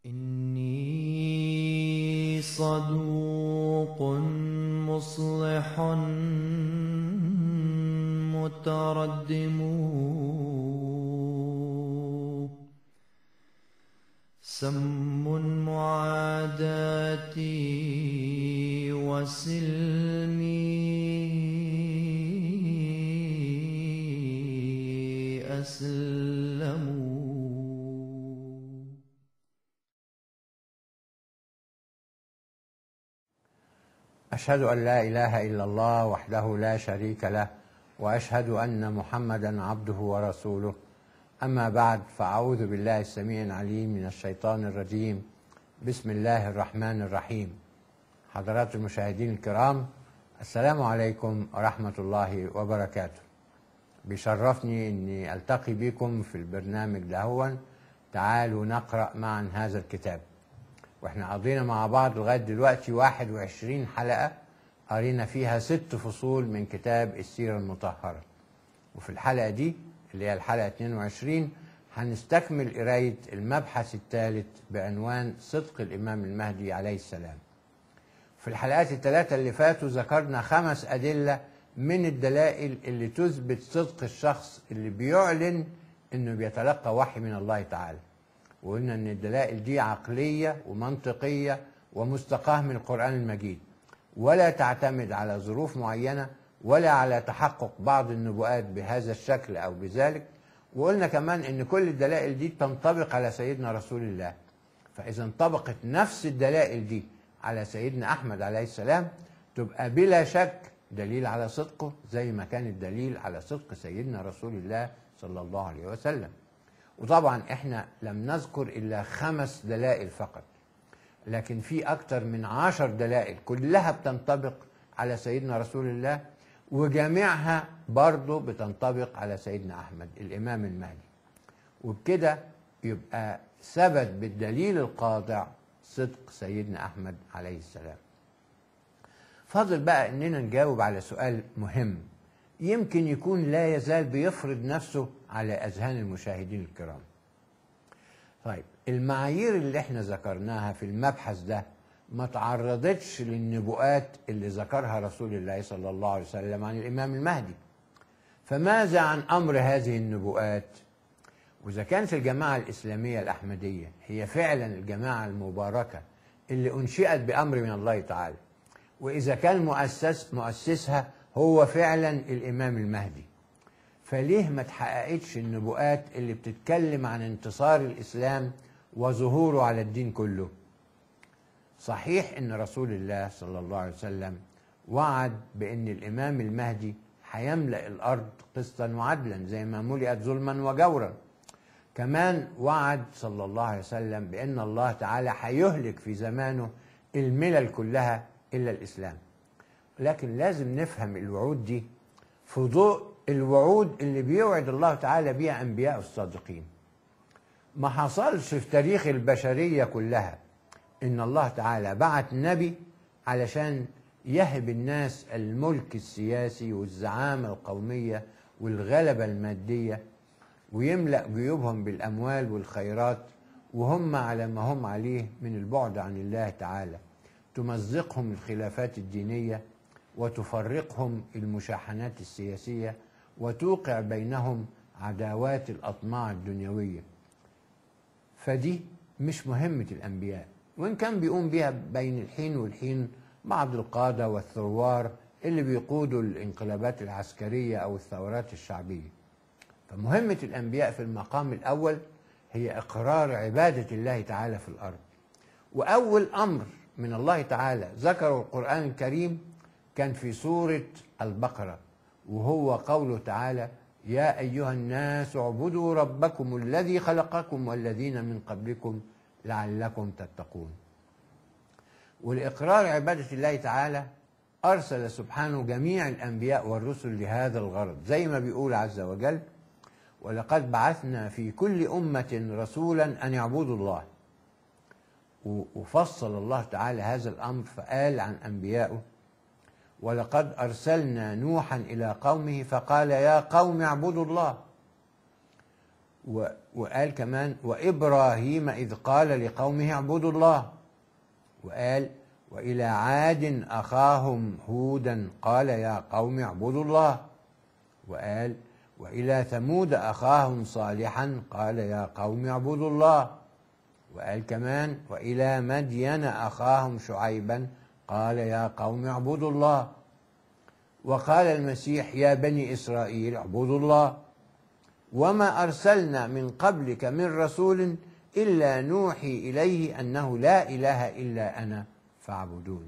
إني صدوق مصلح متردم سم معاداتي وسلمي أسلم أشهد أن لا إله إلا الله وحده لا شريك له وأشهد أن محمدا عبده ورسوله أما بعد فأعوذ بالله السميع العليم من الشيطان الرجيم بسم الله الرحمن الرحيم حضرات المشاهدين الكرام السلام عليكم ورحمة الله وبركاته بيشرفني أني ألتقي بكم في البرنامج دهون تعالوا نقرأ معا هذا الكتاب واحنا قضينا مع بعض لغايه دلوقتي 21 حلقه قرينا فيها ست فصول من كتاب السيره المطهره وفي الحلقه دي اللي هي الحلقه 22 هنستكمل قرايه المبحث الثالث بعنوان صدق الامام المهدي عليه السلام في الحلقات الثلاثه اللي فاتوا ذكرنا خمس ادله من الدلائل اللي تثبت صدق الشخص اللي بيعلن انه بيتلقى وحي من الله تعالى وقلنا ان الدلائل دي عقليه ومنطقيه ومستقاه من القران المجيد ولا تعتمد على ظروف معينه ولا على تحقق بعض النبوءات بهذا الشكل او بذلك وقلنا كمان ان كل الدلائل دي تنطبق على سيدنا رسول الله فاذا انطبقت نفس الدلائل دي على سيدنا احمد عليه السلام تبقى بلا شك دليل على صدقه زي ما كان الدليل على صدق سيدنا رسول الله صلى الله عليه وسلم وطبعا احنا لم نذكر الا خمس دلائل فقط لكن في اكتر من عشر دلائل كلها بتنطبق على سيدنا رسول الله وجميعها برضه بتنطبق على سيدنا احمد الامام المهدي وبكده يبقى ثبت بالدليل القاطع صدق سيدنا احمد عليه السلام فاضل بقى اننا نجاوب على سؤال مهم يمكن يكون لا يزال بيفرض نفسه على اذهان المشاهدين الكرام. طيب المعايير اللي احنا ذكرناها في المبحث ده ما تعرضتش للنبوءات اللي ذكرها رسول الله صلى الله عليه وسلم عن الامام المهدي. فماذا عن امر هذه النبوءات؟ واذا كانت الجماعه الاسلاميه الاحمديه هي فعلا الجماعه المباركه اللي انشئت بامر من الله تعالى. واذا كان مؤسس مؤسسها هو فعلا الامام المهدي فليه ما تحققتش النبوءات اللي بتتكلم عن انتصار الاسلام وظهوره على الدين كله صحيح ان رسول الله صلى الله عليه وسلم وعد بان الامام المهدي هيملا الارض قسطا وعدلا زي ما ملئت ظلما وجورا كمان وعد صلى الله عليه وسلم بان الله تعالى هيهلك في زمانه الملل كلها الا الاسلام لكن لازم نفهم الوعود دي في ضوء الوعود اللي بيوعد الله تعالى بيها انبياء الصادقين ما حصلش في تاريخ البشريه كلها ان الله تعالى بعت نبي علشان يهب الناس الملك السياسي والزعامه القوميه والغلبه الماديه ويملا جيوبهم بالاموال والخيرات وهم على ما هم عليه من البعد عن الله تعالى تمزقهم الخلافات الدينيه وتفرقهم المشاحنات السياسيه وتوقع بينهم عداوات الاطماع الدنيويه فدي مش مهمه الانبياء وان كان بيقوم بها بين الحين والحين بعض القاده والثوار اللي بيقودوا الانقلابات العسكريه او الثورات الشعبيه فمهمه الانبياء في المقام الاول هي اقرار عباده الله تعالى في الارض واول امر من الله تعالى ذكره القران الكريم كان في سورة البقرة وهو قوله تعالى يا أيها الناس اعبدوا ربكم الذي خلقكم والذين من قبلكم لعلكم تتقون والإقرار عبادة الله تعالى أرسل سبحانه جميع الأنبياء والرسل لهذا الغرض زي ما بيقول عز وجل ولقد بعثنا في كل أمة رسولا أن يعبدوا الله وفصل الله تعالى هذا الأمر فقال عن أنبيائه ولقد أرسلنا, ارسلنا نوحا الى قومه فقال يا قوم اعبدوا الله و- وقال كمان وإبراهيم إذ قال لقومه اعبدوا الله وقال وإلى عاد أخاهم هودا قال يا قوم اعبدوا الله وقال وإلى ثمود أخاهم صالحا قال يا قوم اعبدوا الله وقال كمان وإلى مدين أخاهم شعيبا قال يا قوم اعبدوا الله وقال المسيح يا بني إسرائيل اعبدوا الله وما أرسلنا من قبلك من رسول إلا نوحي إليه أنه لا إله إلا أنا فاعبدون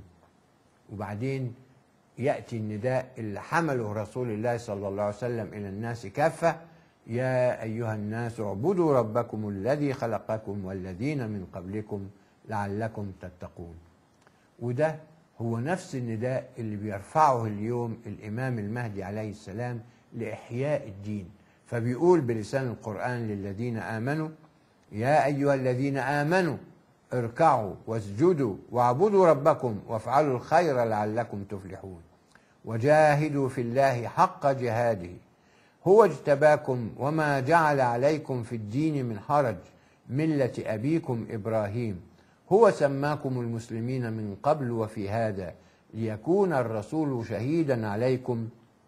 وبعدين يأتي النداء اللي حمله رسول الله صلى الله عليه وسلم إلى الناس كافة يا أيها الناس اعبدوا ربكم الذي خلقكم والذين من قبلكم لعلكم تتقون وده هو نفس النداء اللي بيرفعه اليوم الإمام المهدي عليه السلام لإحياء الدين فبيقول بلسان القرآن للذين آمنوا يا أيها الذين آمنوا اركعوا واسجدوا واعبدوا ربكم وافعلوا الخير لعلكم تفلحون وجاهدوا في الله حق جهاده هو اجتباكم وما جعل عليكم في الدين من حرج ملة أبيكم إبراهيم هو سماكم المسلمين من قبل وفي هذا ليكون الرسول شهيدا عليكم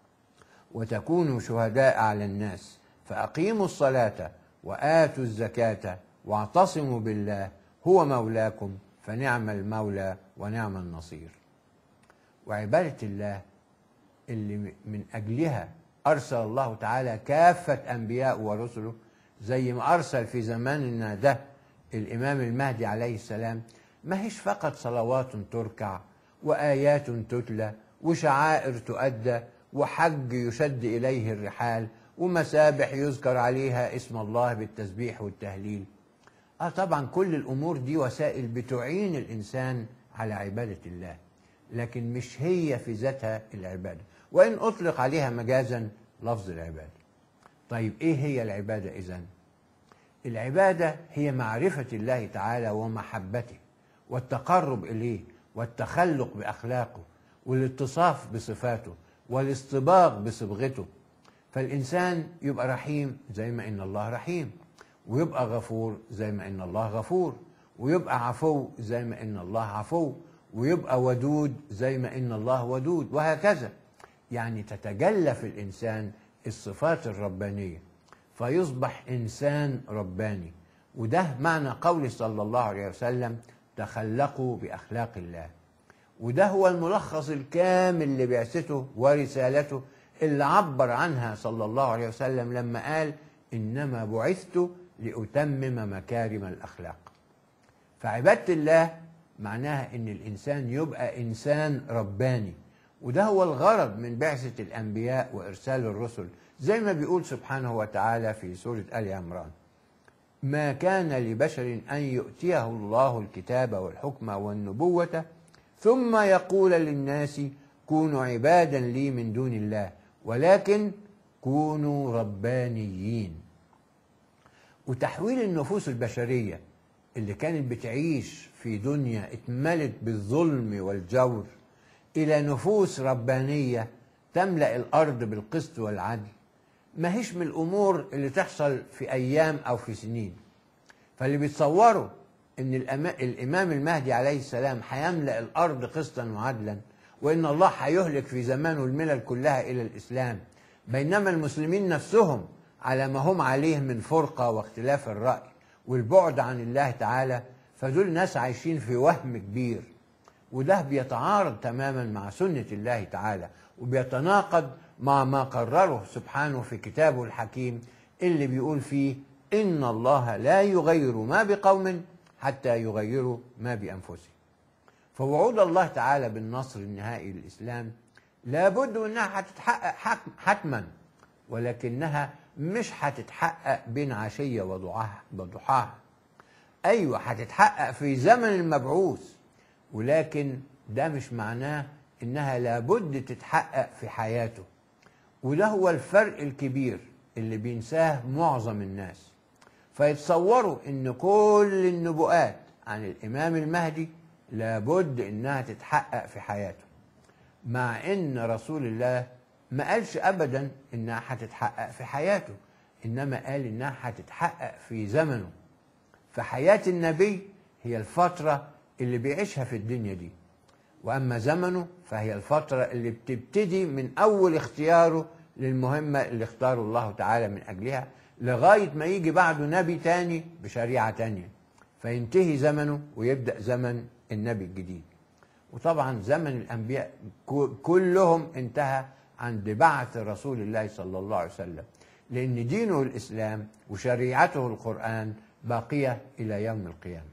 وتكونوا شهداء على الناس فأقيموا الصلاة وآتوا الزكاة واعتصموا بالله هو مولاكم فنعم المولى ونعم النصير وعبادة الله اللي من أجلها أرسل الله تعالى كافة أنبياء ورسله زي ما أرسل في زماننا ده الإمام المهدي عليه السلام ما هيش فقط صلوات تركع وآيات تتلى وشعائر تؤدى وحج يشد إليه الرحال ومسابح يذكر عليها اسم الله بالتسبيح والتهليل اه طبعا كل الامور دي وسائل بتعين الانسان على عباده الله لكن مش هي في ذاتها العباده وان اطلق عليها مجازا لفظ العباده طيب ايه هي العباده اذا العباده هي معرفه الله تعالى ومحبته والتقرب اليه والتخلق باخلاقه والاتصاف بصفاته والاصطباغ بصبغته فالانسان يبقى رحيم زي ما ان الله رحيم ويبقى غفور زي ما ان الله غفور ويبقى عفو زي ما ان الله عفو ويبقى ودود زي ما ان الله ودود وهكذا يعني تتجلى في الانسان الصفات الربانيه فيصبح انسان رباني وده معنى قول صلى الله عليه وسلم تخلقوا باخلاق الله وده هو الملخص الكامل لبعثته ورسالته اللي عبر عنها صلى الله عليه وسلم لما قال انما بعثت لأتمم مكارم الأخلاق فعبادة الله معناها أن الإنسان يبقى إنسان رباني وده هو الغرض من بعثة الأنبياء وإرسال الرسل زي ما بيقول سبحانه وتعالى في سورة آل عمران ما كان لبشر أن يؤتيه الله الكتاب والحكم والنبوة ثم يقول للناس كونوا عبادا لي من دون الله ولكن كونوا ربانيين وتحويل النفوس البشرية اللي كانت بتعيش في دنيا اتملت بالظلم والجور إلى نفوس ربانية تملأ الأرض بالقسط والعدل ما هيش من الأمور اللي تحصل في أيام أو في سنين فاللي بيتصوروا إن الأما- الإمام المهدي عليه السلام هيملأ الأرض قسطا وعدلا وإن الله هيهلك في زمانه الملل كلها إلى الإسلام بينما المسلمين نفسهم على ما هم عليه من فرقة واختلاف الرأي والبعد عن الله تعالى فدول ناس عايشين في وهم كبير وده بيتعارض تماما مع سنة الله تعالى وبيتناقض مع ما قرره سبحانه في كتابه الحكيم اللي بيقول فيه إن الله لا يغير ما بقوم حتى يغيروا ما بأنفسهم فوعود الله تعالى بالنصر النهائي للإسلام لابد أنها هتتحقق حك- حتما ولكنها مش هتتحقق بين عشية وضحاها وضحاها أيوة هتتحقق في زمن المبعوث ولكن ده مش معناه إنها لابد تتحقق في حياته وده هو الفرق الكبير اللي بينساه معظم الناس فيتصوروا ان كل النبوءات عن الامام المهدي لابد انها تتحقق في حياته مع ان رسول الله ما قالش ابدا انها هتتحقق في حياته إنما قال إنها هتتحقق في زمنه فحياة النبي هي الفترة اللي بيعيشها في الدنيا دي وأما زمنه فهي الفترة اللي بتبتدي من أول اختياره للمهمة اللي اختاره الله تعالى من أجلها لغاية ما يجي بعده نبي تاني بشريعة تانية فينتهي زمنه ويبدأ زمن النبي الجديد وطبعا زمن الأنبياء كو- كلهم انتهى عند بعث رسول الله صلى الله عليه وسلم لأن دينه الإسلام وشريعته القرآن باقية إلى يوم القيامة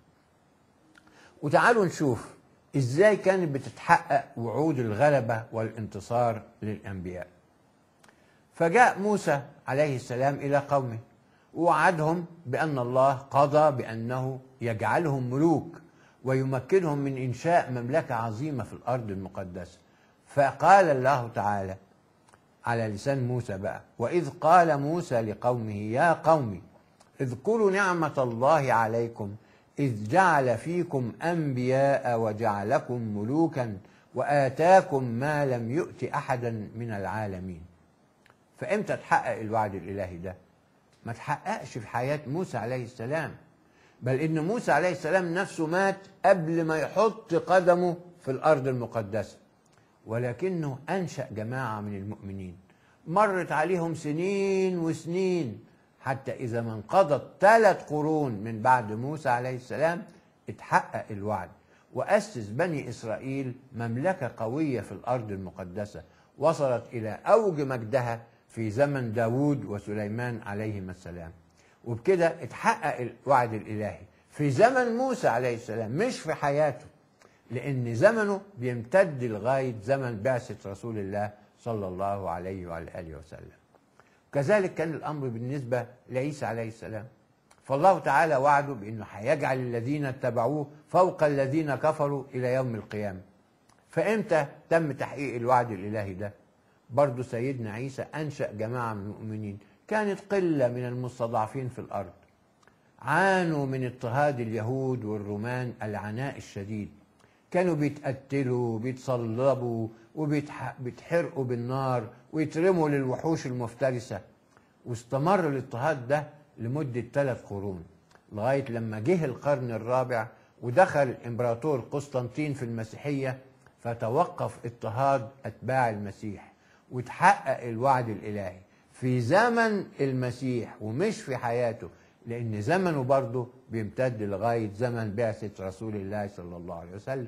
وتعالوا نشوف ازاي كانت بتتحقق وعود الغلبة والانتصار للأنبياء فجاء موسى عليه السلام إلى قومه ووعدهم بأن الله قضى بأنه يجعلهم ملوك ويمكنهم من إنشاء مملكة عظيمة في الأرض المقدسة فقال الله تعالى على لسان موسى بقى وإذ قال موسى لقومه يا قوم اذكروا نعمة الله عليكم إذ جعل فيكم أنبياء وجعلكم ملوكا وآتاكم ما لم يؤت أحدا من العالمين فإمتى تحقق الوعد الإلهي ده ما تحققش في حياة موسى عليه السلام بل إن موسى عليه السلام نفسه مات قبل ما يحط قدمه في الأرض المقدسة ولكنه أنشأ جماعة من المؤمنين مرت عليهم سنين وسنين حتى إذا ما انقضت ثلاث قرون من بعد موسى عليه السلام اتحقق الوعد وأسس بني إسرائيل مملكة قوية في الأرض المقدسة وصلت إلى أوج مجدها في زمن داوود وسليمان عليهما السلام وبكده اتحقق الوعد الإلهي في زمن موسى عليه السلام مش في حياته لأن زمنه بيمتد لغاية زمن بعثة رسول الله صلى الله عليه وعلى آله وسلم كذلك كان الأمر بالنسبة لعيسى عليه السلام فالله تعالى وعده بأنه هيجعل الذين اتبعوه فوق الذين كفروا إلى يوم القيامة فإمتى تم تحقيق الوعد الإلهي ده برضه سيدنا عيسى أنشأ جماعة من المؤمنين كانت قلة من المستضعفين في الأرض عانوا من اضطهاد اليهود والرومان العناء الشديد كانوا بيتقتلوا بيتصلبوا وبيتحرقوا بالنار ويترموا للوحوش المفترسة واستمر الاضطهاد ده لمدة ثلاث قرون لغاية لما جه القرن الرابع ودخل الإمبراطور قسطنطين في المسيحية فتوقف اضطهاد أتباع المسيح وتحقق الوعد الإلهي في زمن المسيح ومش في حياته لأن زمنه برضه بيمتد لغاية زمن بعثة رسول الله صلى الله عليه وسلم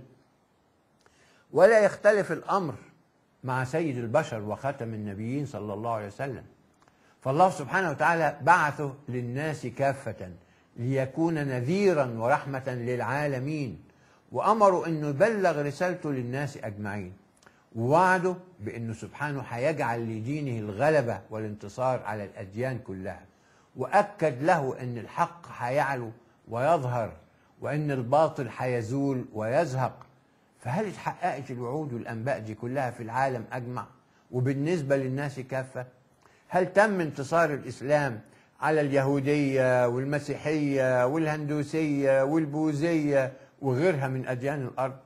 ولا يختلف الأمر مع سيد البشر وخاتم النبيين صلى الله عليه وسلم فالله سبحانه وتعالى بعثه للناس كافة ليكون نذيرا ورحمة للعالمين وأمروا أنه يبلغ رسالته للناس أجمعين ووعده بأنه سبحانه هيجعل لدينه الغلبة والانتصار على الأديان كلها وأكد له أن الحق هيعلو ويظهر وأن الباطل هيزول ويزهق فهل اتحققت الوعود والأنباء دي كلها في العالم أجمع وبالنسبة للناس كافة هل تم انتصار الإسلام على اليهودية والمسيحية والهندوسية والبوذية وغيرها من أديان الأرض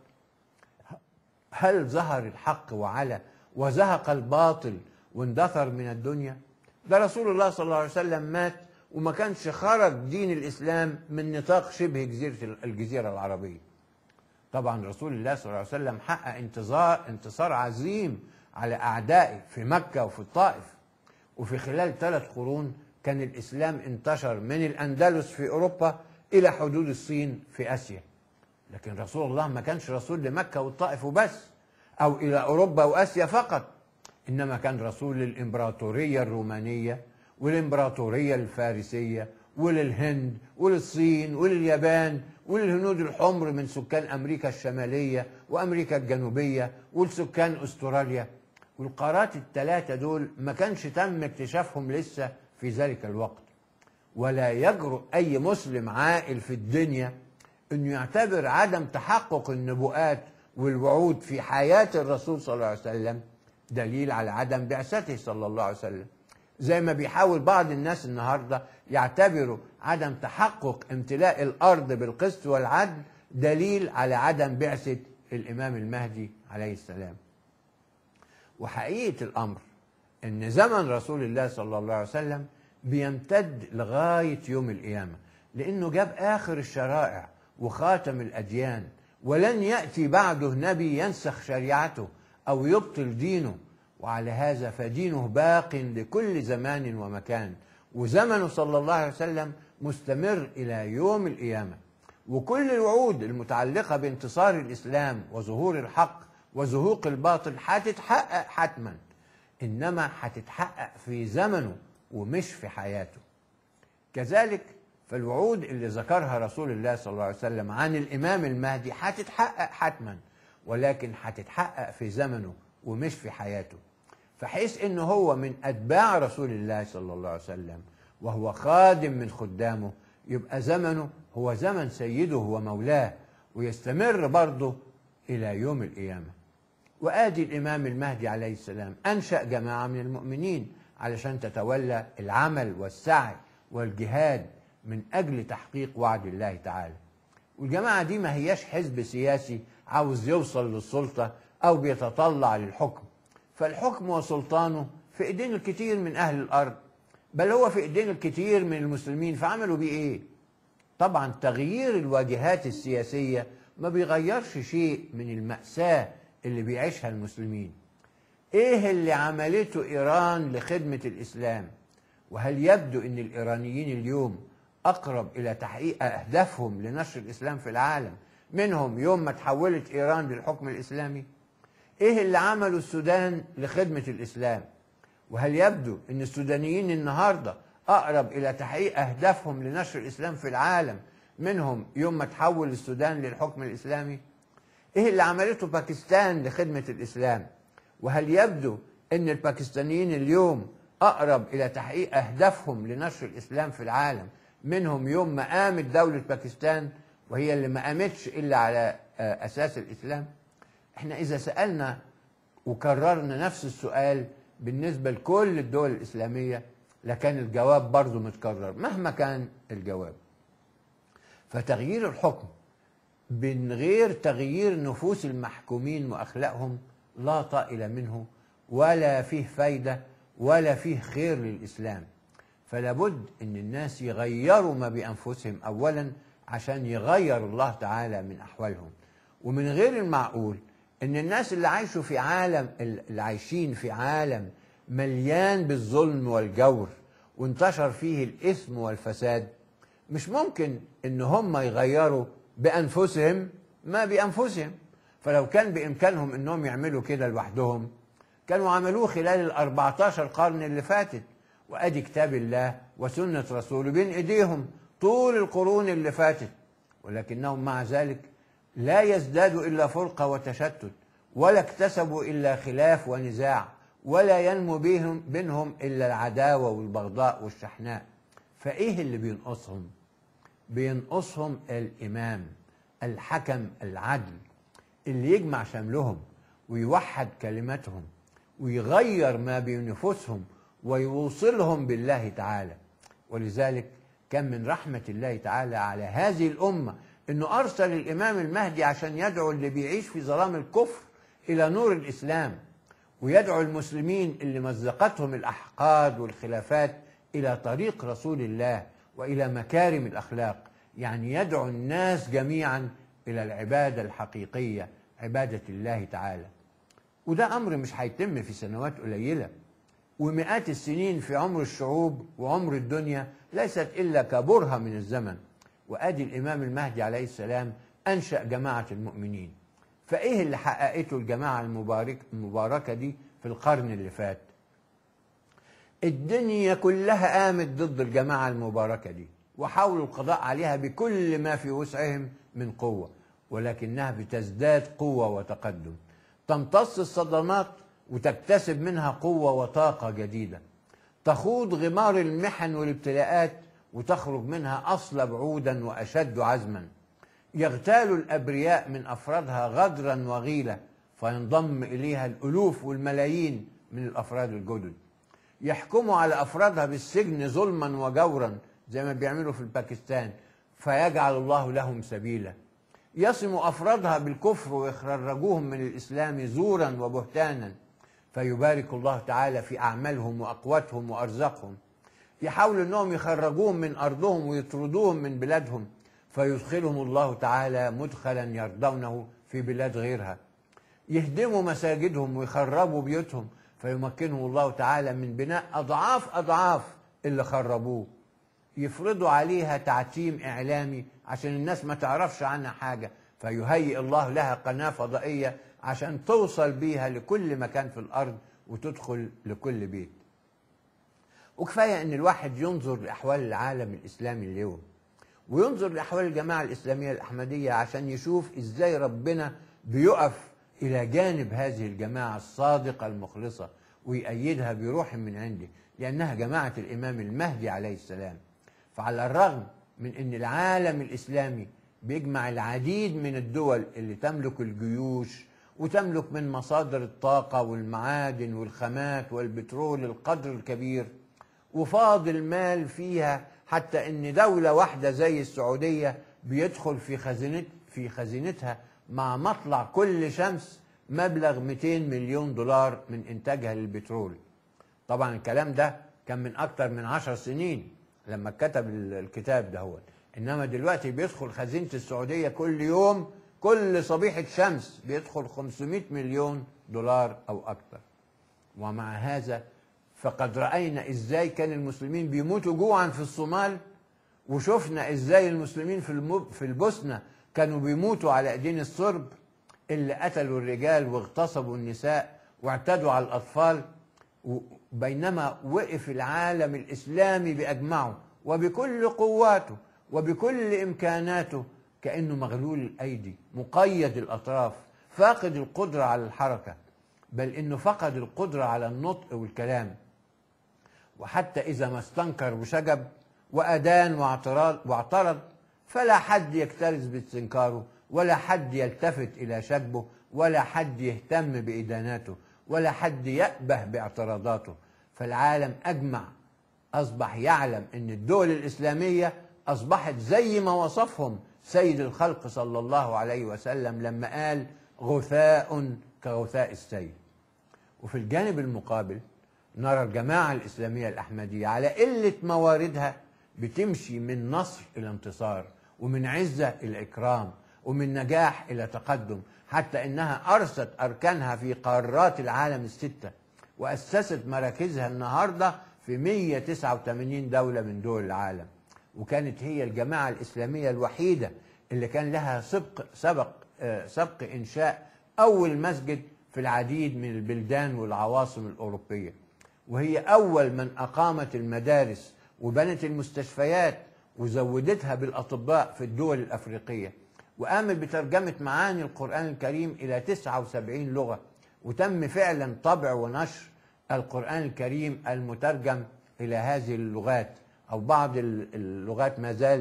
هل ظهر الحق وعلى وزهق الباطل واندثر من الدنيا ده رسول الله صلى الله عليه وسلم مات وما كانش خرج دين الإسلام من نطاق شبه جزيرة الجزيرة العربية طبعا رسول الله صلى الله عليه وسلم حقق انتظار انتصار عظيم على أعدائه في مكة وفي الطائف وفي خلال ثلاث قرون كان الإسلام انتشر من الأندلس في أوروبا إلى حدود الصين في آسيا لكن رسول الله ما كانش رسول لمكة والطائف وبس أو إلى أوروبا وآسيا فقط إنما كان رسول للإمبراطورية الرومانية والإمبراطورية الفارسية وللهند وللصين ولليابان وللهنود الحمر من سكان أمريكا الشمالية وأمريكا الجنوبية ولسكان أستراليا والقارات الثلاثة دول ما كانش تم اكتشافهم لسه في ذلك الوقت ولا يجرؤ أي مسلم عاقل في الدنيا أنه يعتبر عدم تحقق النبوءات والوعود في حياة الرسول صلى الله عليه وسلم دليل على عدم بعثته صلى الله عليه وسلم زي ما بيحاول بعض الناس النهارده يعتبروا عدم تحقق امتلاء الارض بالقسط والعدل دليل على عدم بعثه الامام المهدي عليه السلام. وحقيقه الامر ان زمن رسول الله صلى الله عليه وسلم بيمتد لغاية يوم القيامة لأنه جاب آخر الشرائع وخاتم الأديان ولن يأتي بعده نبي ينسخ شريعته أو يبطل دينه وعلى هذا فدينه باق لكل زمان ومكان وزمنه صلى الله عليه وسلم مستمر إلى يوم القيامة وكل الوعود المتعلقة بانتصار الإسلام وظهور الحق وزهوق الباطل هتتحقق حتما إنما هتتحقق في زمنه ومش في حياته كذلك فالوعود اللي ذكرها رسول الله صلى الله عليه وسلم عن الإمام المهدي هتتحقق حتما ولكن هتتحقق في زمنه ومش في حياته فحيث انه هو من اتباع رسول الله صلى الله عليه وسلم وهو خادم من خدامه يبقى زمنه هو زمن سيده ومولاه ويستمر برضه الى يوم القيامه وادي الامام المهدي عليه السلام انشا جماعه من المؤمنين علشان تتولى العمل والسعي والجهاد من اجل تحقيق وعد الله تعالى والجماعه دي ما هياش حزب سياسي عاوز يوصل للسلطه او بيتطلع للحكم فالحكم وسلطانه في ايدين الكثير من اهل الارض بل هو في ايدين الكثير من المسلمين فعملوا بيه ايه طبعا تغيير الواجهات السياسيه ما بيغيرش شيء من الماساه اللي بيعيشها المسلمين ايه اللي عملته ايران لخدمه الاسلام وهل يبدو ان الايرانيين اليوم اقرب الى تحقيق اهدافهم لنشر الاسلام في العالم منهم يوم ما تحولت ايران للحكم الاسلامي ايه اللي عمله السودان لخدمه الاسلام وهل يبدو ان السودانيين النهارده اقرب الى تحقيق اهدافهم لنشر الاسلام في العالم منهم يوم ما تحول السودان للحكم الاسلامي ايه اللي عملته باكستان لخدمه الاسلام وهل يبدو ان الباكستانيين اليوم اقرب الى تحقيق اهدافهم لنشر الاسلام في العالم منهم يوم ما قامت دوله باكستان وهي اللي ما قامتش الا على آه، اساس الاسلام احنا اذا سالنا وكررنا نفس السؤال بالنسبه لكل الدول الاسلاميه لكان الجواب برضه متكرر مهما كان الجواب فتغيير الحكم من غير تغيير نفوس المحكومين واخلاقهم لا طائل منه ولا فيه فايده ولا فيه خير للاسلام فلا بد ان الناس يغيروا ما بانفسهم اولا عشان يغير الله تعالى من احوالهم ومن غير المعقول ان الناس اللي عايشوا في عالم اللي عايشين في عالم مليان بالظلم والجور وانتشر فيه الاثم والفساد مش ممكن ان هم يغيروا بانفسهم ما بانفسهم فلو كان بامكانهم انهم يعملوا كده لوحدهم كانوا عملوه خلال ال 14 قرن اللي فاتت وادي كتاب الله وسنه رسوله بين ايديهم طول القرون اللي فاتت ولكنهم مع ذلك لا يزدادوا الا فرقه وتشتت ولا اكتسبوا الا خلاف ونزاع ولا ينمو بهم بينهم الا العداوه والبغضاء والشحناء فايه اللي بينقصهم بينقصهم الامام الحكم العدل اللي يجمع شملهم ويوحد كلماتهم ويغير ما بنفوسهم ويوصلهم بالله تعالى ولذلك كان من رحمة الله تعالى على هذه الأمة أنه أرسل الإمام المهدي عشان يدعو اللي بيعيش في ظلام الكفر إلى نور الإسلام ويدعو المسلمين اللي مزقتهم الأحقاد والخلافات إلى طريق رسول الله وإلى مكارم الأخلاق يعني يدعو الناس جميعا إلى العبادة الحقيقية عبادة الله تعالى وده أمر مش هيتم في سنوات قليلة ومئات السنين في عمر الشعوب وعمر الدنيا ليست إلا كبرهة من الزمن وأدي الإمام المهدي عليه السلام أنشأ جماعة المؤمنين فإيه اللي حققته الجماعة المبارك المباركة دي في القرن اللي فات الدنيا كلها قامت ضد الجماعة المباركة دي وحاولوا القضاء عليها بكل ما في وسعهم من قوة ولكنها بتزداد قوة وتقدم تمتص الصدمات وتكتسب منها قوة وطاقة جديدة تخوض غمار المحن والابتلاءات وتخرج منها أصلب عودا وأشد عزما يغتال الأبرياء من أفرادها غدرا وغيلة فينضم إليها الألوف والملايين من الأفراد الجدد يحكموا على أفرادها بالسجن ظلما وجورا زي ما بيعملوا في باكستان فيجعل الله لهم سبيلا يصم أفرادها بالكفر ويخرجوهم من الإسلام زورا وبهتانا فيبارك الله تعالى في أعمالهم وأقواتهم وأرزاقهم يحاولوا انهم يخرجوهم من ارضهم ويطردوهم من بلادهم فيدخلهم الله تعالى مدخلا يرضونه في بلاد غيرها يهدموا مساجدهم ويخربوا بيوتهم فيمكنهم الله تعالى من بناء اضعاف اضعاف اللي خربوه يفرضوا عليها تعتيم اعلامي عشان الناس ما تعرفش عنها حاجه فيهيئ الله لها قناه فضائيه عشان توصل بيها لكل مكان في الارض وتدخل لكل بيت وكفايه ان الواحد ينظر لاحوال العالم الاسلامي اليوم وينظر لاحوال الجماعه الاسلاميه الاحمديه عشان يشوف ازاي ربنا بيقف الى جانب هذه الجماعه الصادقه المخلصه ويأيدها بروح من عنده لانها جماعه الامام المهدي عليه السلام فعلى الرغم من ان العالم الاسلامي بيجمع العديد من الدول اللي تملك الجيوش وتملك من مصادر الطاقه والمعادن والخامات والبترول القدر الكبير وفاضل مال فيها حتى ان دوله واحده زي السعوديه بيدخل في خزينت في خزينتها مع مطلع كل شمس مبلغ 200 مليون دولار من انتاجها للبترول طبعا الكلام ده كان من اكتر من عشر سنين لما كتب الكتاب ده هو انما دلوقتي بيدخل خزينه السعوديه كل يوم كل صبيحه شمس بيدخل 500 مليون دولار او اكتر ومع هذا فقد راينا ازاي كان المسلمين بيموتوا جوعا في الصومال وشفنا ازاي المسلمين في المب... في البوسنه كانوا بيموتوا على ايدين الصرب اللي قتلوا الرجال واغتصبوا النساء واعتدوا على الاطفال بينما وقف العالم الاسلامي باجمعه وبكل قواته وبكل امكاناته كانه مغلول الايدي مقيد الاطراف فاقد القدره على الحركه بل انه فقد القدره على النطق والكلام وحتى اذا ما استنكر وشجب وادان واعترض واعترض فلا حد يكترث باستنكاره ولا حد يلتفت الى شجبه ولا حد يهتم باداناته ولا حد يأبه باعتراضاته فالعالم أجمع أصبح يعلم أن الدول الإسلامية أصبحت زي ما وصفهم سيد الخلق صلى الله عليه وسلم لما قال غثاء كغثاء السيل وفي الجانب المقابل نرى الجماعة الإسلامية الأحمدية على قلة مواردها بتمشي من نصر إلى انتصار ومن عزة إلى إكرام ومن نجاح إلى تقدم حتى انها ارست اركانها في قارات العالم السته واسست مراكزها النهارده في 189 دوله من دول العالم وكانت هي الجماعه الاسلاميه الوحيده اللي كان لها سبق سبق آه، سبق انشاء اول مسجد في العديد من البلدان والعواصم الاوروبيه وهي اول من اقامت المدارس وبنت المستشفيات وزودتها بالاطباء في الدول الافريقيه وقامت بترجمة معاني القرآن الكريم إلى 79 لغة وتم فعلا طبع ونشر القرآن الكريم المترجم إلى هذه اللغات أو بعض اللغات ما زال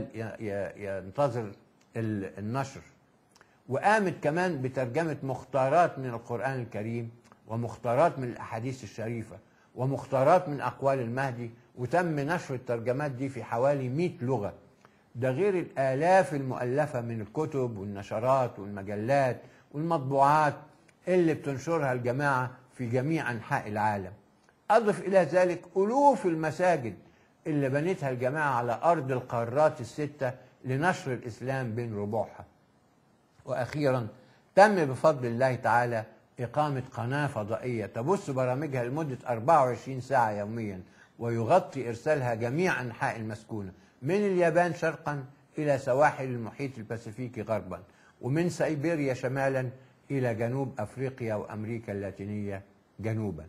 ينتظر النشر وقامت كمان بترجمة مختارات من القرآن الكريم ومختارات من الأحاديث الشريفة ومختارات من أقوال المهدي وتم نشر الترجمات دي في حوالي 100 لغة ده غير الآلاف المؤلفة من الكتب والنشرات والمجلات والمطبوعات اللي بتنشرها الجماعة في جميع أنحاء العالم أضف إلى ذلك ألوف المساجد اللي بنتها الجماعة على أرض القارات الستة لنشر الإسلام بين ربوعها وأخيرا تم بفضل الله تعالى إقامة قناة فضائية تبث برامجها لمدة 24 ساعة يوميا ويغطي إرسالها جميع أنحاء المسكونة من اليابان شرقا إلى سواحل المحيط الباسيفيكي غربا ومن سيبيريا شمالا إلى جنوب أفريقيا وأمريكا اللاتينية جنوبا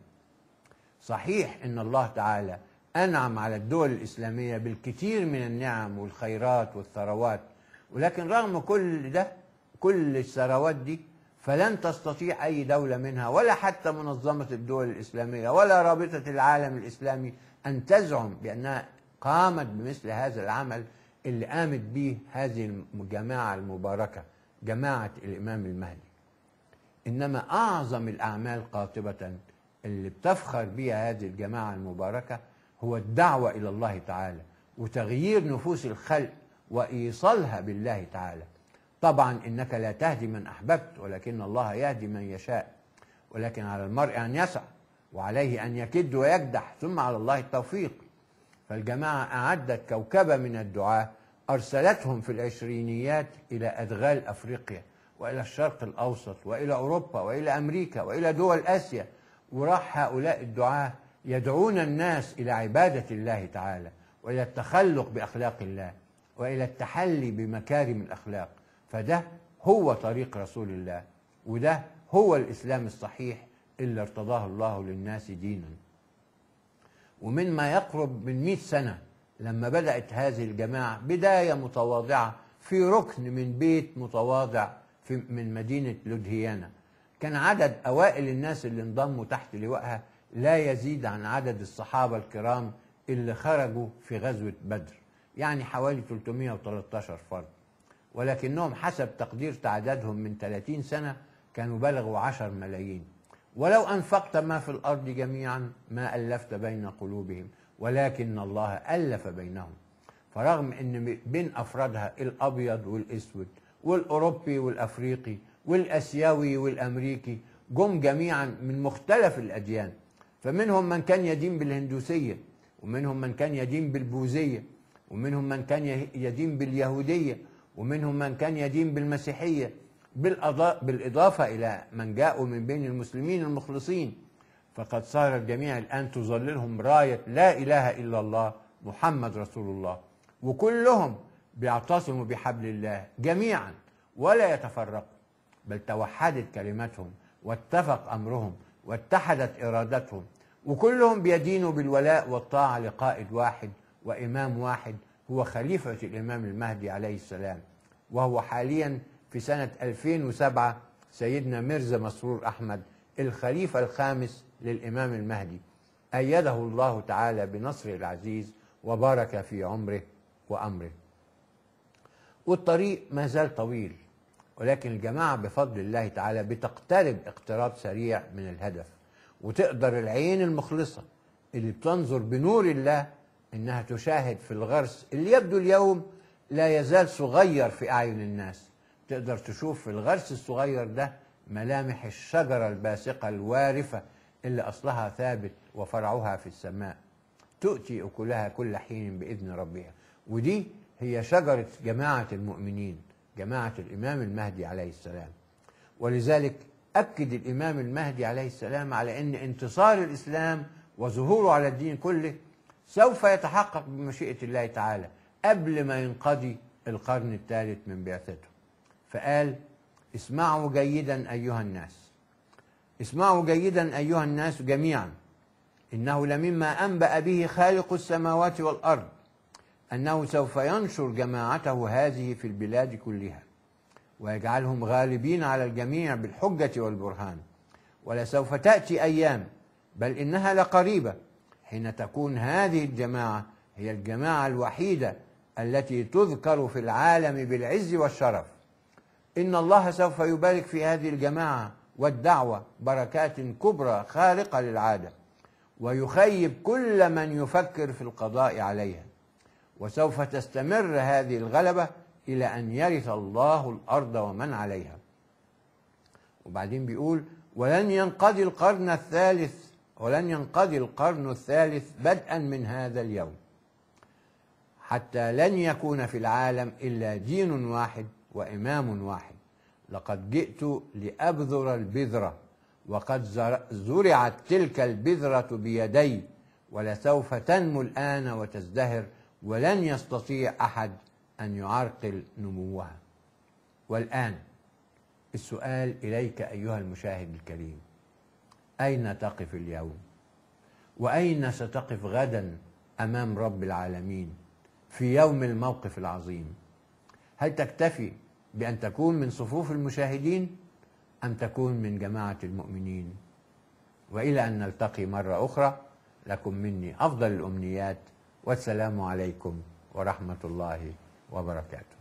صحيح أن الله تعالى أنعم على الدول الإسلامية بالكثير من النعم والخيرات والثروات ولكن رغم كل ده كل الثروات دي فلن تستطيع أي دولة منها ولا حتى منظمة الدول الإسلامية ولا رابطة العالم الإسلامي أن تزعم بأنها قامت بمثل هذا العمل اللي قامت به هذه الجماعة المباركة جماعة الإمام المهدي إنما أعظم الأعمال قاطبة اللي بتفخر بها هذه الجماعة المباركة هو الدعوة إلى الله تعالى وتغيير نفوس الخلق وإيصالها بالله تعالى طبعا إنك لا تهدي من أحببت ولكن الله يهدي من يشاء ولكن على المرء أن يسعى وعليه أن يكد ويكدح ثم على الله التوفيق فالجماعة أعدت كوكبة من الدعاة أرسلتهم في العشرينيات إلى أدغال أفريقيا وإلى الشرق الأوسط وإلى أوروبا وإلى أمريكا وإلى دول آسيا وراح هؤلاء الدعاة يدعون الناس إلى عبادة الله تعالى وإلى التخلق بأخلاق الله وإلى التحلي بمكارم الأخلاق فده هو طريق رسول الله وده هو الإسلام الصحيح اللي ارتضاه الله للناس دينا ومن ما يقرب من مئة سنة لما بدأت هذه الجماعة بداية متواضعة في ركن من بيت متواضع في من مدينة لودهيانا كان عدد أوائل الناس اللي انضموا تحت لوائها لا يزيد عن عدد الصحابة الكرام اللي خرجوا في غزوة بدر يعني حوالي 313 فرد ولكنهم حسب تقدير تعدادهم من 30 سنة كانوا بلغوا 10 ملايين ولو أنفقت ما في الأرض جميعا ما ألفت بين قلوبهم ولكن الله ألف بينهم فرغم أن بين أفرادها الأبيض والأسود والأوروبي والأفريقي والأسيوي والأمريكي جم جميعا من مختلف الأديان فمنهم من كان يدين بالهندوسية ومنهم من كان يدين بالبوذية ومنهم من كان يدين باليهودية ومنهم من كان يدين بالمسيحية بالأضاء بالإضافة إلى من جاءوا من بين المسلمين المخلصين فقد صار الجميع الآن تظللهم راية لا إله إلا الله محمد رسول الله وكلهم بيعتصموا بحبل الله جميعا ولا يتفرقوا بل توحدت كلمتهم واتفق أمرهم واتحدت إرادتهم وكلهم بيدينوا بالولاء والطاعة لقائد واحد وإمام واحد هو خليفة الإمام المهدي عليه السلام وهو حاليا في سنة 2007 سيدنا ميرزا مسرور أحمد الخليفة الخامس للإمام المهدي أيده الله تعالى بنصره العزيز وبارك في عمره وأمره والطريق ما زال طويل ولكن الجماعة بفضل الله تعالى بتقترب اقتراب سريع من الهدف وتقدر العين المخلصة اللي بتنظر بنور الله إنها تشاهد في الغرس اللي يبدو اليوم لا يزال صغير في أعين الناس تقدر تشوف في الغرس الصغير ده ملامح الشجرة الباسقة الوارفة اللي أصلها ثابت وفرعها في السماء تؤتي أكلها كل حين بإذن ربها ودي هي شجرة جماعة المؤمنين جماعة الإمام المهدي عليه السلام ولذلك أكد الإمام المهدي عليه السلام على أن انتصار الإسلام وظهوره على الدين كله سوف يتحقق بمشيئة الله تعالى قبل ما ينقضي القرن الثالث من بعثته فقال اسمعوا جيدا أيها الناس اسمعوا جيدا أيها الناس جميعا إنه لمما أنبأ به خالق السماوات والأرض أنه سوف ينشر جماعته هذه في البلاد كلها ويجعلهم غالبين على الجميع بالحجة والبرهان ولسوف تأتي أيام بل إنها لقريبة حين تكون هذه الجماعة هي الجماعة الوحيدة التي تذكر في العالم بالعز والشرف إن الله سوف يبارك في هذه الجماعة والدعوة بركات كبرى خارقة للعادة ويخيب كل من يفكر في القضاء عليها وسوف تستمر هذه الغلبة إلى أن يرث الله الأرض ومن عليها وبعدين بيقول ولن ينقضي القرن الثالث ولن ينقضي القرن الثالث بدءا من هذا اليوم حتى لن يكون في العالم إلا دين واحد وإمام واحد لقد جئت لأبذر البذرة وقد زرعت تلك البذرة بيدي ولسوف تنمو الآن وتزدهر ولن يستطيع أحد أن يعرقل نموها والآن السؤال إليك أيها المشاهد الكريم أين تقف اليوم وأين ستقف غدا أمام رب العالمين في يوم الموقف العظيم هل تكتفي بأن تكون من صفوف المشاهدين أم تكون من جماعة المؤمنين وإلى أن نلتقي مرة أخرى لكم مني أفضل الأمنيات والسلام عليكم ورحمة الله وبركاته